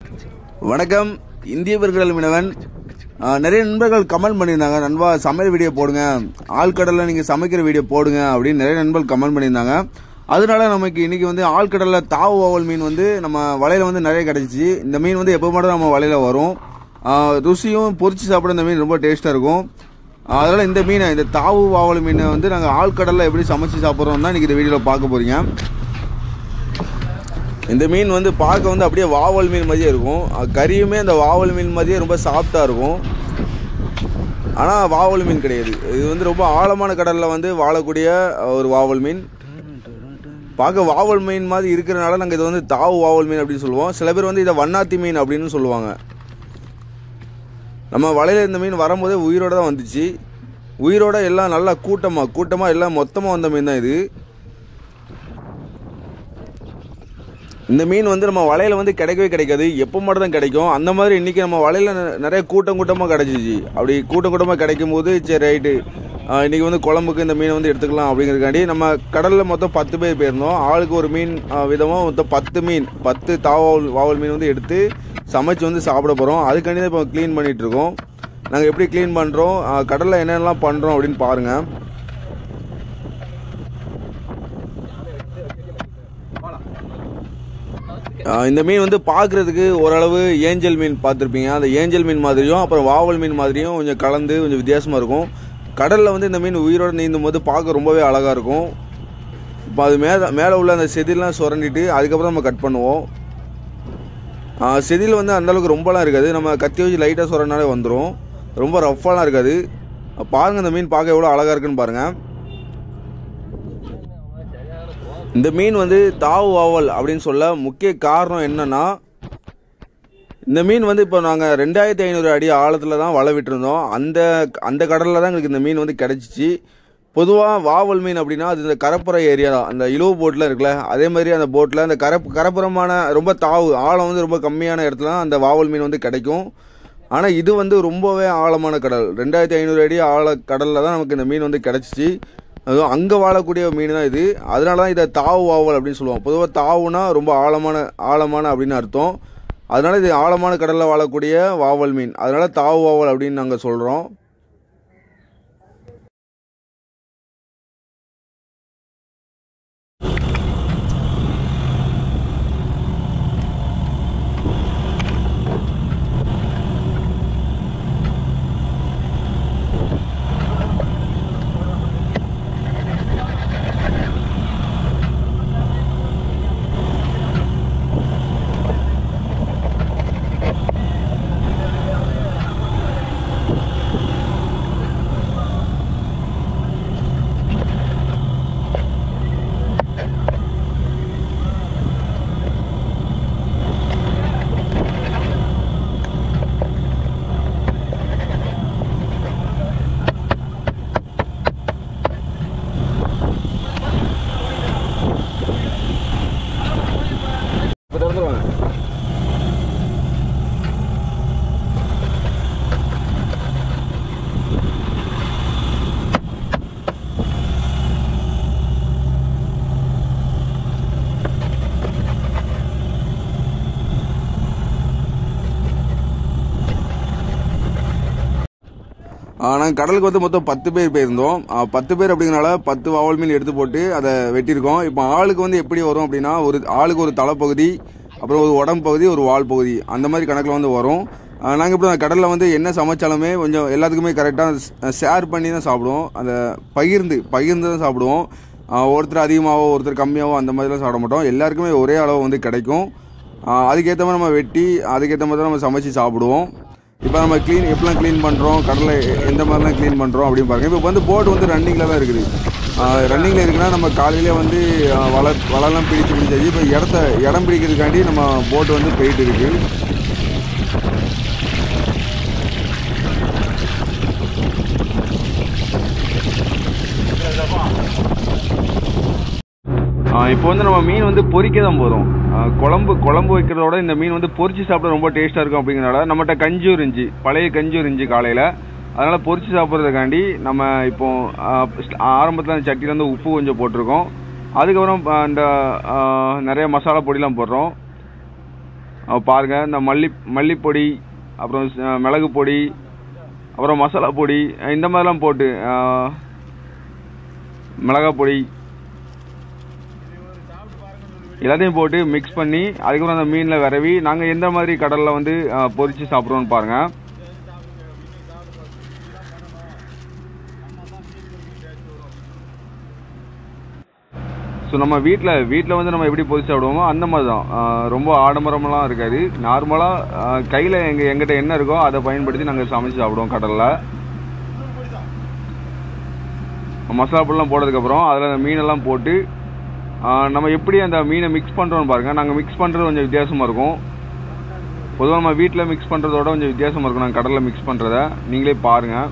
வணக்கம் இந்திய பெருங்கடல் மீனவன் ஆ, நிறைய நண்பர்கள் கமெண்ட் பண்ணியிருந்தாங்க நண்பா சமையல் வீடியோ போடுங்க ஆழ்கடல்ல நீங்க சமைக்கிற வீடியோ போடுங்க அப்படின்னு நிறைய நண்பர்கள் கமெண்ட் பண்ணியிருந்தாங்க அதனால நமக்கு இன்னைக்கு வந்து ஆழ்கடல்ல தாவு ஓவல் மீன் வந்து நம்ம வலையில வந்து நிறைய கிடைச்சிச்சு இந்த மீன் வந்து எப்போ மட்டும் நம்ம வலையில வரும் ஆ, ருசியும் பொரிச்சு சாப்பிட இந்த மீன் ரொம்ப டேஸ்டா இருக்கும் அதனால இந்த மீனை இந்த தாவு வாவல் மீனை வந்து நாங்கள் ஆழ்கடல்ல எப்படி சமைச்சு சாப்பிட்றோம் தான் இன்னைக்கு இந்த வீடியோவில் பார்க்க போறீங்க இந்த மீன் வந்து பார்க்க வந்து அப்படியே வாவல் மீன் மாதிரியே இருக்கும் அஹ் கறியுமே அந்த வாவல் மீன் மாதிரியே ரொம்ப சாஃப்டாக இருக்கும் ஆனால் வாவல் மீன் கிடையாது இது வந்து ரொம்ப ஆழமான கடலில் வந்து வாழக்கூடிய அஹ், ஒரு வாவல் மீன் பார்க்க வாவல் மீன் மாதிரி இருக்கிறனால நாங்கள் இது வந்து தாவு வாவல் மீன் அப்படின்னு சொல்லுவோம் சில பேர் வந்து இதை வண்ணாத்தி மீன் அப்படின்னு சொல்லுவாங்க நம்ம வலையில் இந்த மீன் வரும்போதே உயிரோட தான் வந்துச்சு உயிரோட எல்லாம் நல்லா கூட்டமாக கூட்டமாக எல்லாம் மொத்தமாக வந்த மீன் தான் இது இந்த மீன் வந்து நம்ம வலையில வந்து கிடைக்கவே கிடைக்காது எப்போ மட்டும் தான் கிடைக்கும் அந்த மாதிரி இன்னைக்கு நம்ம வலையில நெ- நிறைய கூட்டம் கூட்டமாக கிடைச்சிச்சு அப்படி கூட்டம் கூட்டமாக கிடைக்கும் போது சரி ரைட்டு இன்னைக்கு வந்து குழம்புக்கு இந்த மீனை வந்து எடுத்துக்கலாம் அப்படிங்கிறதுக்காண்டி நம்ம கடலில் மொத்தம் பத்து பேர் போயிருந்தோம் ஆளுக்கு ஒரு மீன் விதமாக மொத்தம் பத்து மீன் பத்து தாவல் வாவல் மீன் வந்து எடுத்து சமைச்சு வந்து சாப்பிட போகிறோம் அதுக்காண்டி தான் இப்போ க்ளீன் பண்ணிட்டு இருக்கோம் நாங்கள் எப்படி க்ளீன் பண்ணுறோம் கடலில் என்னென்னலாம் பண்ணுறோம் அப்படின்னு பாருங்கள் ஆஹ் இந்த மீன் வந்து பார்க்கறதுக்கு ஓரளவு ஏஞ்சல் மீன் பார்த்துருப்பீங்க அந்த ஏஞ்சல் மீன் மாதிரியும் அப்புறம் வாவல் மீன் மாதிரியும் கொஞ்சம் கலந்து கொஞ்சம் வித்தியாசமாக இருக்கும் கடலில் வந்து இந்த மீன் உயிரோடு நீந்தும் போது பார்க்க ரொம்பவே அழகாக இருக்கும் இப்போ அது மேலே மேலே உள்ள அந்த செதிலாம் சுரண்டிட்டு அதுக்கப்புறம் நம்ம கட் பண்ணுவோம் ஆஹ் செதில் வந்து அந்த அளவுக்கு ரொம்பலாம் இருக்காது நம்ம கத்தி வச்சு லைட்டாக சுரண்டாலே வந்துடும் ரொம்ப ரஃப்பாலாம் இருக்காது பாருங்கள் இந்த மீன் பார்க்க எவ்வளோ அழகாக இருக்குன்னு பாருங்கள் இந்த மீன் வந்து தாவு வாவல் அப்படின்னு சொல்ல முக்கிய காரணம் என்னன்னா இந்த மீன் வந்து இப்போ நாங்கள் ரெண்டாயிரத்தி ஐநூறு அடி ஆழத்தில் தான் வலை விட்டுருந்தோம் அந்த அந்த கடலில் தான் எங்களுக்கு இந்த மீன் வந்து கிடச்சிச்சு பொதுவாக வாவல் மீன் அப்படின்னா அது இந்த கரப்புற ஏரியா தான் அந்த இழுவு போட்டில் இருக்குல்ல அதே மாதிரி அந்த போட்டில் அந்த கரப் கரப்புறமான ரொம்ப தாவு ஆழம் வந்து ரொம்ப கம்மியான இடத்துல தான் அந்த வாவல் மீன் வந்து கிடைக்கும் ஆனால் இது வந்து ரொம்பவே ஆழமான கடல் ரெண்டாயிரத்தி ஐநூறு அடி ஆழ கடலில் தான் நமக்கு இந்த மீன் வந்து கிடச்சிச்சு அதுவும் அங்கே வாழக்கூடிய மீன் தான் இது அதனால தான் இதை தாவு வாவல் அப்படின்னு சொல்லுவோம் பொதுவாக தாவுனா ரொம்ப ஆழமான ஆழமான அப்படின்னு அர்த்தம் அதனால இது ஆழமான கடலில் வாழக்கூடிய வாவல் மீன் அதனால தாவு வாவல் அப்படின்னு நாங்கள் சொல்கிறோம் இப்போ திறந்துருவாங்க நாங்கள் கடலுக்கு வந்து மொத்தம் பத்து பேர் போயிருந்தோம் ஆ, பத்து பேர் அப்படிங்கறனால பத்து வாவல் மீன் எடுத்து போட்டு அதை வெட்டியிருக்கோம் இப்போ ஆளுக்கு வந்து எப்படி வரும் அப்படின்னா ஒரு ஆளுக்கு ஒரு தலைப்பகுதி அப்புறம் ஒரு உடம்பு பகுதி ஒரு வால் பகுதி அந்த மாதிரி கணக்கில் வந்து வரும் நாங்கள் இப்படி கடலில் வந்து என்ன சமைச்சாலுமே கொஞ்சம் எல்லாத்துக்குமே கரெக்டாக ஷேர் பண்ணி தான் சாப்பிடுவோம் அந்த பகிர்ந்து பகிர்ந்து தான் சாப்பிடுவோம் ஆ, ஒருத்தர் அதிகமாகவோ ஒருத்தர் கம்மியாகவோ அந்த மாதிரிலாம் சாப்பிட மாட்டோம் எல்லாருக்குமே ஒரே அளவு வந்து கிடைக்கும் ஆ, அதுக்கேற்ற மாதிரி நம்ம வெட்டி அதுக்கேற்ற மாதிரி தான் நம்ம சமைச்சு சாப்பிடுவோம் இப்போ நம்ம க்ளீன் எப்படிலாம் க்ளீன் பண்ணுறோம் கடலை எ- எந்த மாதிரிலாம் க்ளீன் பண்ணுறோம் அப்படின்னு பாருங்க இப்போ வந்து போட் வந்து ரன்னிங்கில் தான் இருக்குது ரன்னிங்கில் இருக்குன்னா நம்ம காலையிலே வந்து ஆ, வலை வலைலாம் பிடிச்சு பிடிச்சாச்சு இப்போ இடத்த இடம் பிடிக்கிறதுக்காண்டி நம்ம போட் வந்து போயிட்டு இருக்கு இப்போ வந்து நம்ம மீன் வந்து பொரிக்க தான் போகிறோம் குழம்பு குழம்பு வைக்கிறதோட இந்த மீன் வந்து பொரிச்சு சாப்பிட ரொம்ப டேஸ்ட்டாக இருக்கும் அப்படிங்கிறனால நம்மகிட்ட கஞ்சி இருந்துச்சு பழைய கஞ்சி இருந்துச்சு காலையில் அதனால் பொரிச்சு சாப்பிட்றதுக்காண்டி நம்ம இப்போ ஆரம்பத்தில் அந்த சட்டியில் வந்து உப்பு கொஞ்சம் போட்டிருக்கோம் அதுக்கப்புறம் ஆ, இந்த ஆ, நிறைய மசாலா பொடிலாம் போடுறோம் அஹ் பாருங்க இந்த மல்லி மல்லிப்பொடி அப்புறம் ஸ்- மிளகு பொடி அப்புறம் மசாலா பொடி அஹ் இந்த மாதிரிலாம் போட்டு அஹ், மிளகாய் பொடி எல்லாத்தையும் போட்டு மிக்ஸ் பண்ணி அதுக்கப்புறம் அந்த மீனில் விரவி நாங்கள் எந்த மாதிரி கடலில் வந்து அஹ், பொரிச்சு சாப்பிட்றோம்னு பாருங்க ஸோ நம்ம வீட்டில் வீட்டில் வந்து நம்ம எப்படி பொரிச்சு சாப்பிடுவோமோ அந்த மாதிரி தான் அஹ், ரொம்ப ஆடம்பரமெல்லாம் இருக்காது நார்மலாக கையில் எங்கள் எங்கிட்ட என்ன இருக்கோ அதை பயன்படுத்தி நாங்கள் சமைச்சு சாப்பிடுவோம் கடலில் மசாலா பொருள்லாம் போட்டதுக்கப்புறம் அதில் அந்த மீனெல்லாம் போட்டு ஆஹ் நம்ம எப்படி அந்த மீனை மிக்ஸ் பண்ணுறோம்னு பாருங்க நாங்கள் மிக்ஸ் பண்ணுறது கொஞ்சம் வித்தியாசமாக இருக்கும் பொதுவாக நம்ம வீட்டில் மிக்ஸ் பண்ணுறதோட கொஞ்சம் வித்தியாசமாக இருக்கும் நாங்கள் கடலில் மிக்ஸ் பண்ணுறத நீங்களே பாருங்கள்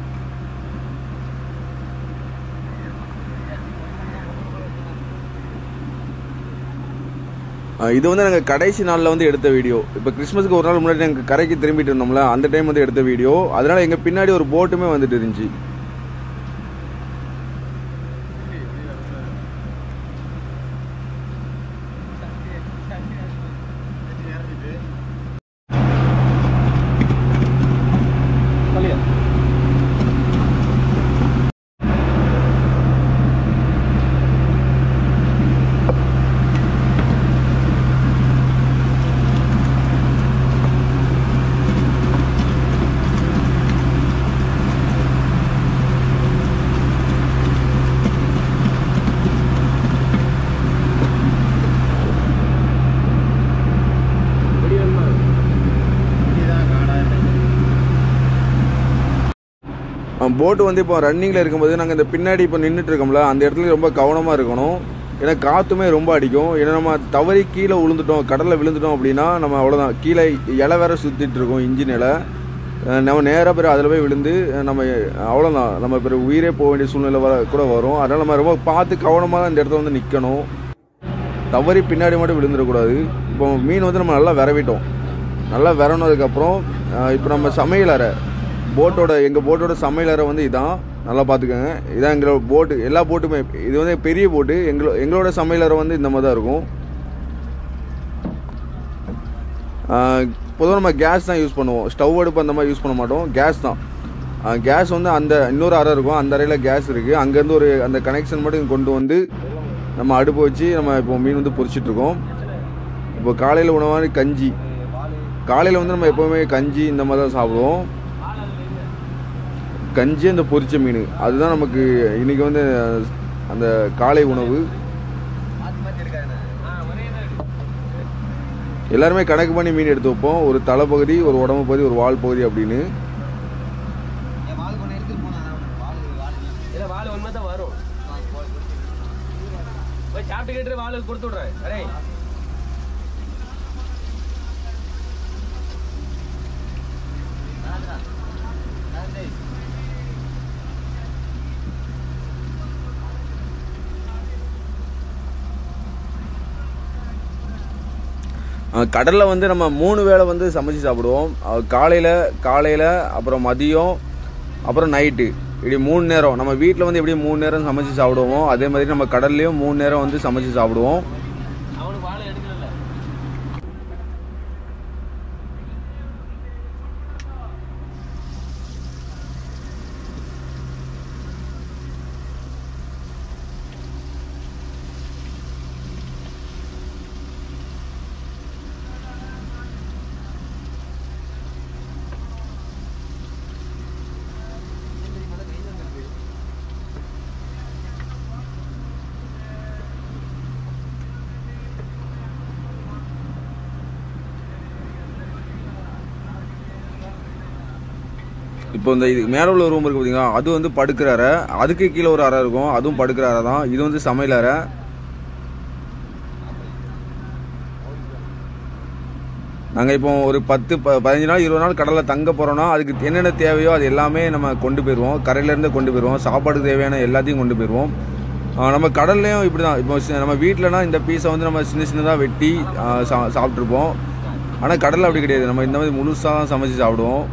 இது வந்து நாங்கள் கடைசி நாளில் வந்து எடுத்த வீடியோ இப்போ கிறிஸ்மஸ்க்கு ஒரு நாள் முன்னாடி நாங்கள் கரைக்கு திரும்பிட்டு இருந்தோம்ல அந்த டைம் வந்து எடுத்த வீடியோ அதனால எங்கள் பின்னாடி ஒரு போட்டுமே வந்துட்டு இருந்துச்சு போட்டு வந்து இப்போ ரன்னிங்கில் இருக்கும்போது நாங்கள் இந்த பின்னாடி இப்போ நின்றுட்டு இருக்கோம்ல அந்த இடத்துல ரொம்ப கவனமாக இருக்கணும் ஏன்னா காற்றுமே ரொம்ப அடிக்கும் ஏன்னா நம்ம தவறி கீழே விழுந்துட்டோம் கடலில் விழுந்துட்டோம் அப்படின்னா நம்ம அவ்வளோதான் கீழே இலை வேற சுற்றிட்டு இருக்கோம் இன்ஜின் இலை அஹ் நம்ம நேராக பிறகு அதில் போய் விழுந்து அஹ் நம்ம அவ்வளோதான் நம்ம பிறகு உயிரே போக வேண்டிய சூழ்நிலை வர கூட வரும் அதனால் நம்ம ரொம்ப பார்த்து கவனமாக தான் இந்த இடத்துல வந்து நிற்கணும் தவறி பின்னாடி மட்டும் விழுந்துடக்கூடாது இப்போ மீன் வந்து நம்ம நல்லா விரவிட்டோம் நல்லா விரவினதுக்கப்புறம் இப்போ நம்ம சமையல் அறை போட்டோட எங்கள் போட்டோட சமையல் அறை வந்து இதான் நல்லா பார்த்துக்கோங்க இதான் எங்களோட போட்டு எல்லா போட்டுமே இது வந்து பெரிய போட்டு எங்களோ எங்களோட சமையல் அறை வந்து இந்த மாதிரி தான் இருக்கும் பொதுவாக நம்ம கேஸ் தான் யூஸ் பண்ணுவோம் ஸ்டவ் அடுப்பு அந்த மாதிரி யூஸ் பண்ண மாட்டோம் கேஸ் தான் கேஸ் வந்து அந்த இன்னொரு அறை இருக்கும் அந்த அறையில் கேஸ் இருக்குது அங்கேருந்து ஒரு அந்த கனெக்ஷன் மட்டும் கொண்டு வந்து நம்ம அடுப்பு வச்சு நம்ம இப்போ மீன் வந்து பொரிச்சிட்டு இருக்கோம் இப்போ காலையில் உணவான கஞ்சி காலையில் வந்து நம்ம எப்போவுமே கஞ்சி இந்த மாதிரி தான் சாப்பிடுவோம் கஞ்சி அந்த பொரிச்ச மீன் அதுதான் நமக்கு இன்னைக்கு வந்து அந்த காலை உணவு எல்லாருமே கணக்கு பண்ணி மீன் எடுத்து வைப்போம் ஒரு தலைப்பகுதி ஒரு உடம்பு பகுதி ஒரு வால் பகுதி அப்படின்னு இல்ல வாள் உண்மை தான் வரும் போய் சாப்பிட்டு கேட்டு வாளுக்கு கொடுத்து விடுறேன் அரே அஹ் கடல்ல வந்து நம்ம மூணு வேளை வந்து சமைச்சு சாப்பிடுவோம் அஹ் காலையில காலையில அப்புறம் மதியம் அப்புறம் நைட்டு இப்படி மூணு நேரம் நம்ம வீட்டில் வந்து எப்படி மூணு நேரம் சமைச்சு சாப்பிடுவோமோ அதே மாதிரி நம்ம கடல்லையும் மூணு நேரம் வந்து சமைச்சு சாப்பிடுவோம் அவனுக்கு வாழை எடுக்கல இப்போ இந்த இது மேலே உள்ள ரூம் இருக்கு பார்த்தீங்களா அது வந்து படுக்கிற அறை அதுக்கு கீழே ஒரு அறை இருக்கும் அதுவும் படுக்கிற அறை தான் இது வந்து சமையல் அறை நாங்கள் இப்போ ஒரு பத்து ப பதினஞ்சு நாள் இருபது நாள் கடலில் தங்க போகிறோம்னா அதுக்கு என்னென்ன தேவையோ அது எல்லாமே நம்ம கொண்டு போயிடுவோம் கரையிலேருந்து கொண்டு போயிடுவோம் சாப்பாடுக்கு தேவையான எல்லாத்தையும் கொண்டு போயிடுவோம் ஆஹ் நம்ம கடல்லையும் இப்படி தான் இப்போ சி- நம்ம வீட்டிலனா இந்த பீஸை வந்து நம்ம சின்ன சின்னதாக வெட்டி ஆஹ் சா சாப்பிட்ருப்போம் ஆனால் கடலில் அப்படி கிடையாது நம்ம இந்த மாதிரி முழுசாக தான் சமைச்சு சாப்பிடுவோம்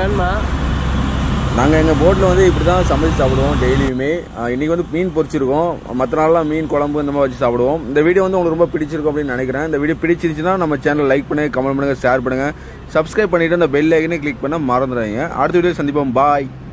வேணுமா நாங்கள் எங்கள் போட்டில் வந்து இப்படி தான் சமைச்சு சாப்பிடுவோம் டெய்லியுமே இன்றைக்கி வந்து மீன் பொரிச்சிருக்கோம் மற்ற நாள்லாம் மீன் குழம்பு இந்த மாதிரி வச்சு சாப்பிடுவோம் இந்த வீடியோ வந்து உங்களுக்கு ரொம்ப பிடிச்சிருக்கும் அப்படின்னு நினைக்கிறேன் இந்த வீடியோ பிடிச்சிருந்துச்சுன்னா நம்ம சேனல் லைக் பண்ணுங்கள் கமெண்ட் பண்ணுங்கள் ஷேர் பண்ணுங்கள் சப்ஸ்கிரைப் பண்ணிவிட்டு அந்த பெல் ஐக்கனே கிளிக் பண்ண மறந்துடுங்க அடுத்த வீடியோ சந்திப்போம் பாய்